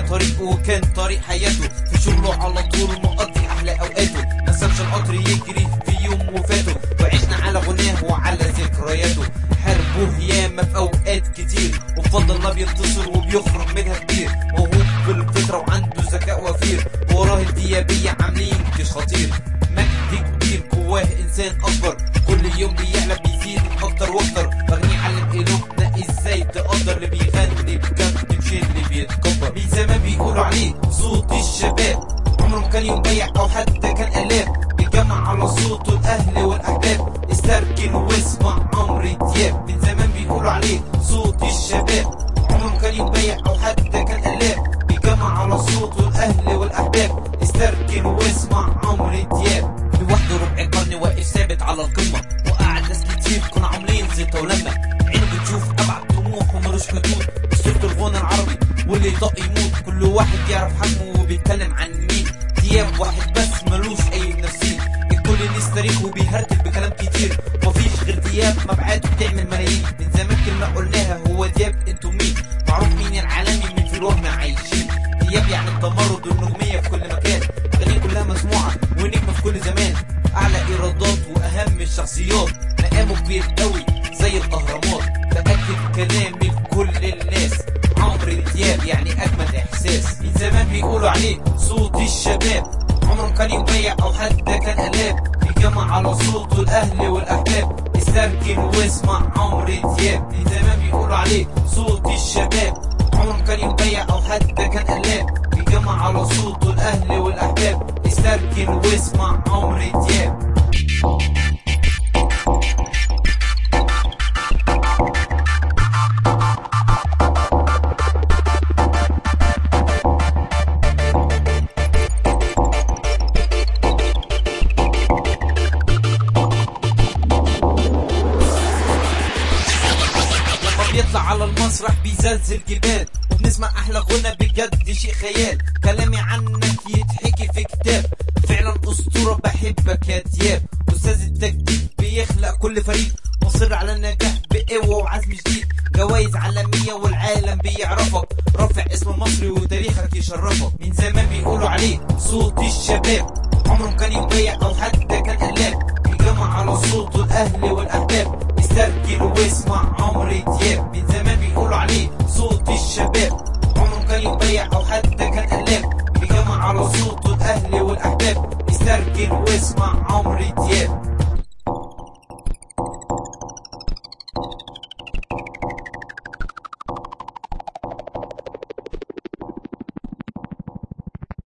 طريقه وكان طريق حياته في شغله على طول مقضي احلى اوقاته ما سابش القطر يجري في يوم وفاته وعشنا على غناه وعلى ذكرياته حاربوه ياما في اوقات كتير وبفضل الله بينتصر وبيخرج منها كبير موهوب بالفطره وعنده ذكاء وفير وراه الديابيه عاملين جيش خطير مجد كبير جواه انسان اكبر كل يوم بيعلى بيزيد اكتر واكتر بغني علم قلوبنا ازاي تقدر اللي بيغني بجد مش اللي بيتكبر من زمان بيقولوا عليه صوت الشباب عمره ما كان يوم بيع او حتى كان الاف بيجمع على صوته الاهل والاحباب استركن واسمع عمرو دياب من زمان بيقولوا عليه صوت الشباب عمره ما كان يوم بيع او حتى كان الاف بيجمع على صوته الاهل والاحباب استركن واسمع عمرو دياب لوحده ربع قرن واقف ثابت على القمه وقعد ناس كتير كانوا عاملين زيطه ولما عينه بتشوف ابعد طموح وملوش حدود اسطوره الغنى العربي واللي يطق يموت كل واحد يعرف حجمه وبيتكلم عن مين دياب واحد بس ملوش اي منافسين الكل ليه تاريخ وبيهرتل بكلام كتير مفيش غير دياب مبعاته بتعمل ملايين من زمان كلمه قلناها هو دياب انتوا مين معروف مين العالمي من في الوهم عايشين دياب يعني التمرد والنجوميه في كل مكان اغانيه كلها مسموعه ونجمه في كل زمان اعلى ايرادات واهم الشخصيات مقامه كبير قوي زي الاهرامات باكد كلامي لكل الناس عمرو دياب يعني اجمد احساس من زمان بيقولوا عليه صوت الشباب عمره ما كان يبيع او حتى كان الاب بيجمع على صوته الاهل والاحباب استركن واسمع عمرو دياب من زمان بيقولوا عليه صوت الشباب عمره ما كان يبيع او حتى كان الاب بيجمع على صوته الاهل والاحباب استركن واسمع عمرو دياب لما بيطلع على المسرح بيزلزل جبال وبنسمع احلى غنى بجد شيء خيال كلامي عنك يتحكي في كتاب فعلا اسطوره بحبك يا دياب استاذ التجديد بيخلق كل فريق مصر على النجاح بقوه وعزم جديد جوائز عالميه والعالم بيعرفك رافع اسم مصري وتاريخك يشرفك من زمان بيقولوا عليه صوت الشباب عمره ما كان يبيع او حتى كان قلاب بيجمع على صوته الاهل والاحباب استرجل واسمع عمرو دياب من زمان بيقولوا عليه صوت الشباب عمره ما كان يبيع او حتى كان قلاب بيجمع على صوته الاهل والاحباب استرجل واسمع